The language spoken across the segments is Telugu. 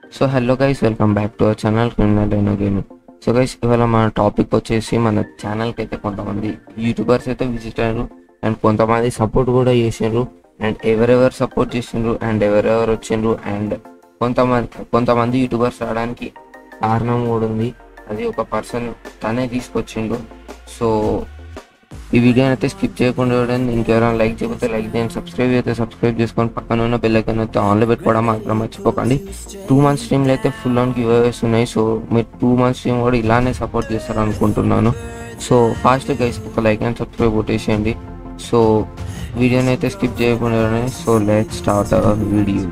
So hello guys welcome back to our channel criminal అయిన గేమింగ్ సో గైస్ ఇవాళ మన టాపిక్ వచ్చేసి మన ఛానల్కి అయితే కొంతమంది యూట్యూబర్స్ అయితే విజిట్ అయ్యారు అండ్ కొంతమంది సపోర్ట్ కూడా చేసిండ్రు అండ్ ఎవరెవరు సపోర్ట్ చేసిండ్రు అండ్ ఎవరెవరు వచ్చిండ్రు అండ్ కొంతమంది కొంతమంది యూట్యూబర్స్ రావడానికి కారణం కూడా ఉంది అది ఒక పర్సన్ తనే తీసుకొచ్చిండు సో ఈ వీడియో అయితే స్కిప్ చేయకుండా చూడండి ఇంకెవరైనా లైక్ చేయకపోతే లైక్ చేయండి సబ్స్క్రైబ్ అయితే సబ్స్క్రైబ్ చేసుకొని పక్కన ఉన్న బెల్ ఐకాన్ అయితే ఆన్లో పెట్టుకోవడం మాత్రం మర్చిపోకండి టూ మంత్స్ స్ట్రీమ్లో అయితే ఫుల్ ఆన్ గివ్ అవేస్ ఉన్నాయి సో మీరు టూ మంత్స్ స్ట్రీమ్ కూడా ఇలానే సపోర్ట్ చేస్తారు అనుకుంటున్నాను సో ఫాస్ట్ గైస్ ఒక లైక్ అండ్ సబ్స్క్రైబ్ కొట్టేసేయండి సో వీడియోని అయితే స్కిప్ చేయకుండా చూడండి so let start our video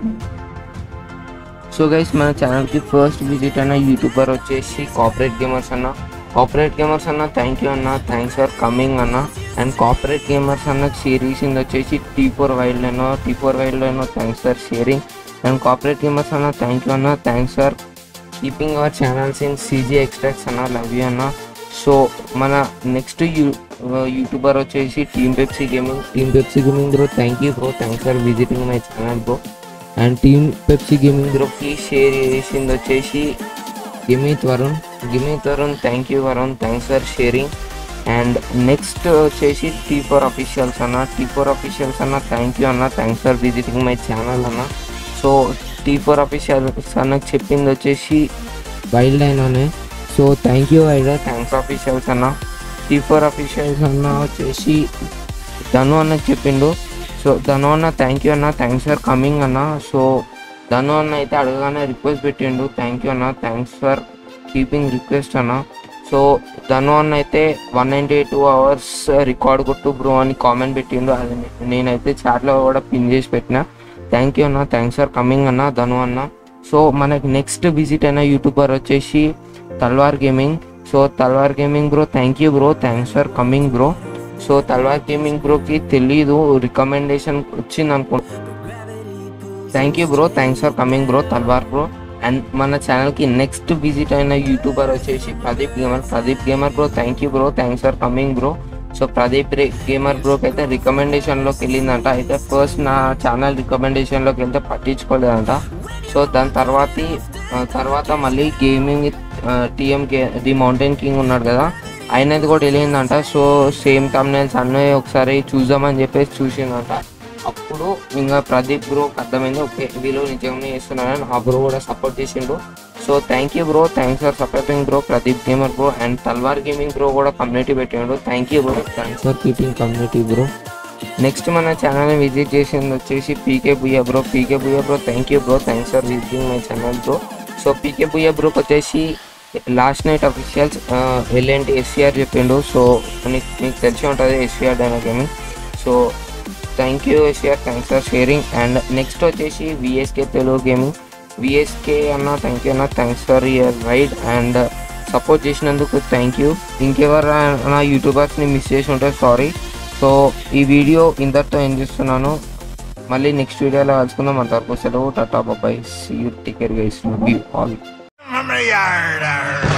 so guys మన ఛానల్కి ఫస్ట్ విజిట్ అయిన యూట్యూబర్ వచ్చేసి కాపరేట్ గేమర్స్ అన్న కాపరేట్ గేమర్స్ అన్న థ్యాంక్ యూ అన్న థ్యాంక్స్ ఫర్ కమింగ్ అన్న అండ్ కాపరేట్ గేమర్స్ అన్న సిరీస్ ఇది వచ్చేసి టీ ఫోర్ వైల్డ్ అయినో టీ ఫోర్ వైల్డ్ అయినో thanks for sharing and corporate gamers అన్న థ్యాంక్ యూ అన్న thanks for keeping our channels in CG extracts అన్న లవ్ యూ అన్న సో మన నెక్స్ట్ యూ యూట్యూబర్ వచ్చేసి team Pepsi gaming team Pepsi gaming bro thank you bro thanks for visiting my channel bro and team Pepsi gaming గ్రూప్కి షేర్ చేసింది వచ్చేసి Gimit Varun Gimit Varun thank you Varun thanks for sharing and next వచ్చేసి టీ ఫోర్ అఫీషియల్స్ అన్న టీ ఫోర్ అఫీషియల్స్ అన్న థ్యాంక్ యూ అన్న thanks for visiting my channel అన్న సో టీ ఫోర్ అఫీషియల్స్ అన్నకు చెప్పింది వచ్చేసి వైల్డ్ అయినానే so thank you wild thanks officials అన్న టీ ఫోర్ అఫీషియల్స్ అన్న వచ్చేసి ధను అన్నకు చెప్పిండు సో ధను అన్న థ్యాంక్ యూ అన్న థ్యాంక్స్ ఫర్ కమింగ్ అన్న సో ధను అన్న అయితే అడగగానే రిక్వెస్ట్ పెట్టిండు థ్యాంక్ యూ అన్న థ్యాంక్స్ ఫర్ కీపింగ్ రిక్వెస్ట్ అన్న సో ధను అన్న అయితే one ninety two hours record కొట్టు బ్రో అని కామెంట్ పెట్టిండు అది నే- నేనైతే చాట్లో కూడా పిన్ చేసి పెట్టిన థ్యాంక్ యూ అన్న థ్యాంక్స్ ఫర్ కమింగ్ అన్న ధను అన్న సో మనకి నెక్స్ట్ విజిట్ అయిన యూట్యూబర్ వచ్చేసి Talwar gaming so Talwar gaming bro thank you bro thanks for coming bro so Talwar gaming బ్రోకి తెలీదు రికమెండేషన్ వచ్చింది అనుకో thank you bro thanks for coming bro Talwar bro and మన ఛానల్కి నెక్స్ట్ విజిట్ అయిన యూట్యూబర్ వచ్చేసి Pradeep gamer Pradeep gamer bro thank you bro thanks for coming bro so Pradeep రే- గేమర్ బ్రోకి అయితే రికమెండేషన్లోకి వెళ్ళిందంట అయితే ఫస్ట్ నా ఛానల్ రికమెండేషన్లోకి వెళ్తే పట్టించుకోలేదంట సో దాని తర్వాత తర్వాత మళ్ళీ gaming TM the mountain king ఉన్నాడు కదా ఆయనది కూడా వెళ్ళిందంట సో సేమ్ తమ్నైల్స్ అన్నీ ఒకసారి చూద్దామని చెప్పేసి చూసిందంట అప్పుడు ఇంకా ప్రదీప్ బ్రో అర్థమైంది ఓకే వీళ్ళు నిజంగానే చేస్తున్నారని ఆ బ్రో కూడా సపోర్ట్ చేసిండు so thank you bro thanks for supporting bro Pradeep gamer bro and Talwar gaming bro కూడా కమ్యూనిటీ పెట్టిండు thank you bro thanks for keeping community bro next మన ఛానల్ని విజిట్ చేసింది వచ్చేసి PK Buyya bro PK Buyya bro thank you bro thanks for visiting my channel bro so PK Buyya బ్రోకి వచ్చేసి last night officials LNT SCR చెప్పిండు సో మీకు మీకు తెలిసి ఉంటుంది SCR Dyna gaming so thank you SR thanks for sharing and next వచ్చేసి విఎస్కే తెలుగు గేమింగ్ విఎస్కే అన్న థ్యాంక్ యూ అన్న thanks for your ride and support చేసినందుకు థ్యాంక్ యూ ఇంకెవరైనా యూట్యూబర్స్ని మిస్ చేసి ఉంటే సారీ సో ఈ వీడియో ఇంతటితో ఏం చేస్తున్నాను మళ్ళీ నెక్స్ట్ వీడియోలో కలుసుకుందాం అంతవరకు సెలవు tata bye bye see you take care guys all From the yard.